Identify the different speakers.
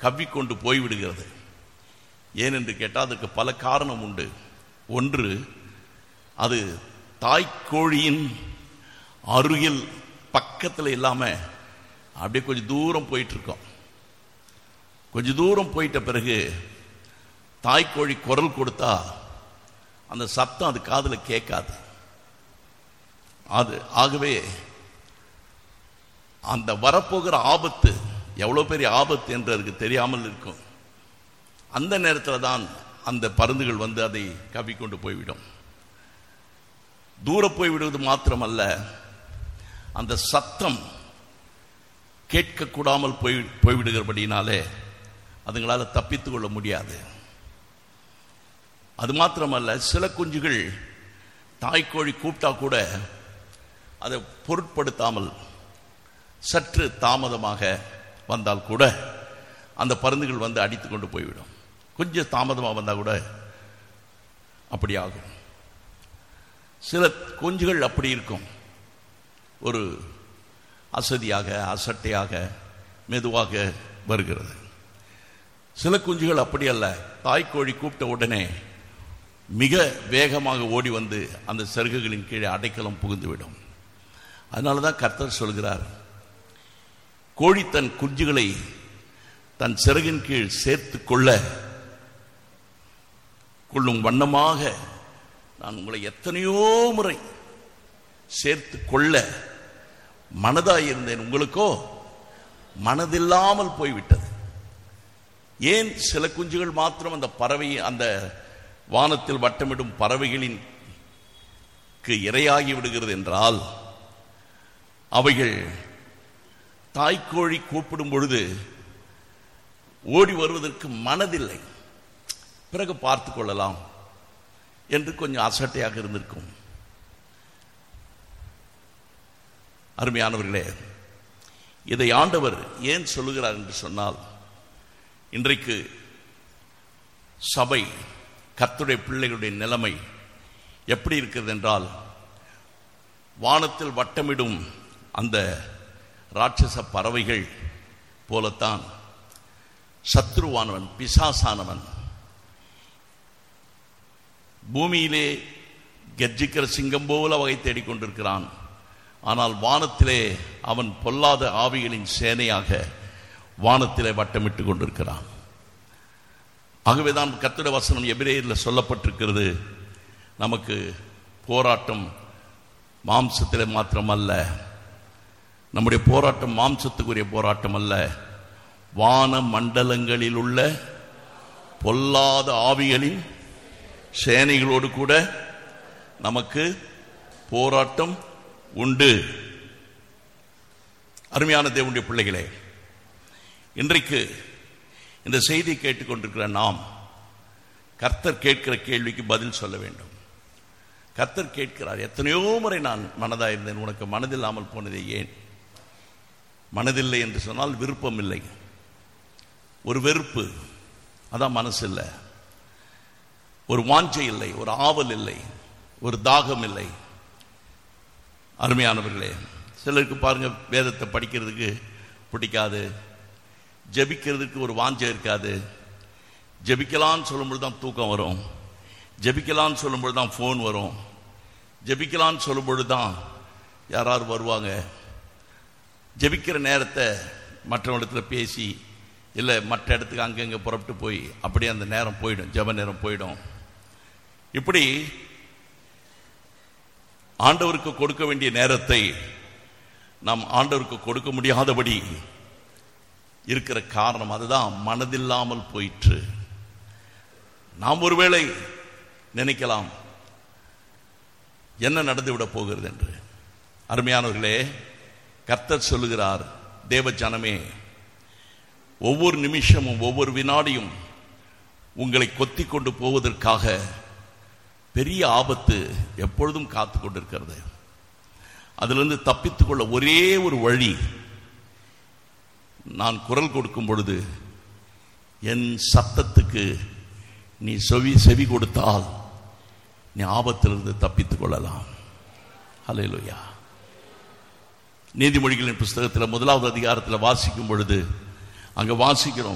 Speaker 1: கவ்விக்கொண்டு போய்விடுகிறது ஏனென்று கேட்டால் அதற்கு பல காரணம் உண்டு ஒன்று அது தாய்க்கோழியின் அருகில் பக்கத்தில் இல்லாம அப்படியே கொஞ்சம் தூரம் போயிட்டு இருக்கோம் கொஞ்சம் தூரம் போயிட்ட பிறகு தாய்க்கோழி குரல் கொடுத்தா அந்த சத்தம் அது காதுல கேட்காது அது ஆகவே அந்த வரப்போகிற ஆபத்து எவ்வளவு பெரிய ஆபத்து என்று அதுக்கு தெரியாமல் இருக்கும் அந்த நேரத்தில் தான் அந்த பருந்துகள் வந்து அதை கவ்விக்கொண்டு போய்விடும் தூர போய்விடுவது மாத்திரமல்ல அந்த சத்தம் கேட்கக்கூடாமல் போய் போய்விடுகிறபடினாலே அதுங்களால தப்பித்துக் கொள்ள முடியாது அது மாத்திரமல்ல சில குஞ்சுகள் தாய்க்கோழி கூப்பிட்டா கூட அதை பொருட்படுத்தாமல் சற்று தாமதமாக வந்தால் கூட அந்த பருந்துகள் வந்து அடித்து கொண்டு போய்விடும் கொஞ்சம் தாமதமாக வந்தால் கூட அப்படி ஆகும் சில குஞ்சுகள் அப்படி இருக்கும் ஒரு அசதியாக அசட்டையாக மெதுவாக வருகிறது சில குஞ்சுகள் அப்படி அல்ல தாய்க்கோழி கூப்பிட்ட உடனே மிக வேகமாக ஓடி வந்து அந்த செருகுகளின் கீழே அடைக்கலம் புகுந்துவிடும் அதனால தான் கர்த்தர் சொல்கிறார் கோழி தன் குஞ்சுகளை தன் சிறகின் கீழ் சேர்த்து கொள்ள கொள்ளும் வண்ணமாக நான் உங்களை எத்தனையோ முறை சேர்த்து கொள்ள மனதாய் இருந்தேன் உங்களுக்கோ மனதில்லாமல் போய்விட்டது ஏன் சில குஞ்சுகள் மாத்திரம் அந்த பறவை அந்த வானத்தில் வட்டமிடும் பறவைகளின் இரையாகி விடுகிறது என்றால் அவைகள் தாய்க்கோழி கூப்பிடும் பொழுது ஓடி வருவதற்கு மனதில்லை பிறகு பார்த்து கொள்ளலாம் என்று கொஞ்சம் அசட்டையாக இருந்திருக்கும் அருமையானவர்களே இதை ஆண்டவர் ஏன் சொல்லுகிறார் என்று சொன்னால் இன்றைக்கு சபை கர்த்தருடைய பிள்ளைகளுடைய நிலைமை எப்படி இருக்கிறது என்றால் வானத்தில் வட்டமிடும் அந்த ராட்சச பறவைகள் போலத்தான் சத்ருவானவன் பிசாசானவன் பூமியிலே கர்ஜிக்கிற சிங்கம் போல வகை தேடிக்கொண்டிருக்கிறான் ஆனால் வானத்திலே அவன் பொல்லாத ஆவிகளின் சேனையாக வானத்திலே வட்டமிட்டு கொண்டிருக்கிறான் ஆகவேதான் கத்திர வசனம் எபிரேயரில் சொல்லப்பட்டிருக்கிறது நமக்கு போராட்டம் மாம்சத்தில் மாத்திரமல்ல நம்முடைய போராட்டம் மாம்சத்துக்குரிய போராட்டம் அல்ல வான மண்டலங்களில் உள்ள பொல்லாத ஆவிகளின் சேனைகளோடு கூட நமக்கு போராட்டம் உண்டு அருமையான தேவனுடைய பிள்ளைகளே இன்றைக்கு இந்த செய்தி கேட்டுக்கொண்டிருக்கிற நாம் கர்த்தர் கேட்கிற கேள்விக்கு பதில் சொல்ல வேண்டும் கர்த்தர் கேட்கிறார் எத்தனையோ முறை நான் மனதாக இருந்தேன் உனக்கு மனதில்லாமல் போனதே ஏன் மனதில்லை என்று சொன்னால் விருப்பம் இல்லை ஒரு வெறுப்பு அதான் மனசு இல்லை ஒரு வாஞ்சை இல்லை ஒரு ஆவல் இல்லை ஒரு தாகம் இல்லை அருமையானவர்களே சிலருக்கு பாருங்க வேதத்தை படிக்கிறதுக்கு பிடிக்காது ஜெபிக்கிறதுக்கு ஒரு வாஞ்சை இருக்காது ஜெபிக்கலான்னு சொல்லும்போது தான் தூக்கம் வரும் ஜெபிக்கலான்னு சொல்லும்போது தான் ஃபோன் வரும் ஜெபிக்கலான்னு சொல்லும்பொழுது தான் யாராவது வருவாங்க ஜெபிக்கிற நேரத்தை மற்றவங்களிடத்துல பேசி இல்லை மற்ற இடத்துக்கு அங்கங்கே புறப்பட்டு போய் அப்படியே அந்த நேரம் போயிடும் ஜெப நேரம் போயிடும் இப்படி ஆண்டவருக்கு கொடுக்க வேண்டிய நேரத்தை நாம் ஆண்டவருக்கு கொடுக்க முடியாதபடி இருக்கிற காரணம் அதுதான் மனதில்லாமல் போயிற்று நாம் ஒருவேளை நினைக்கலாம் என்ன நடந்துவிட போகிறது என்று அருமையானவர்களே கர்த்தர் சொல்லுகிறார் தேவ ஜனமே ஒவ்வொரு நிமிஷமும் ஒவ்வொரு வினாடியும் உங்களை கொத்தி கொண்டு போவதற்காக பெரிய ஆபத்து எப்பொழுதும் காத்து கொண்டிருக்கிறது அதிலிருந்து தப்பித்துக் கொள்ள ஒரே ஒரு வழி நான் குரல் கொடுக்கும் பொழுது என் சத்தத்துக்கு நீ செவி செவி கொடுத்தால் நீ ஆபத்திலிருந்து தப்பித்துக் கொள்ளலாம் ஹalleluya நீதிமொழிகளின் புஸ்தகத்தில் முதலாவது அதிகாரத்தில் வாசிக்கும் பொழுது அங்க வாசிக்கிறோம்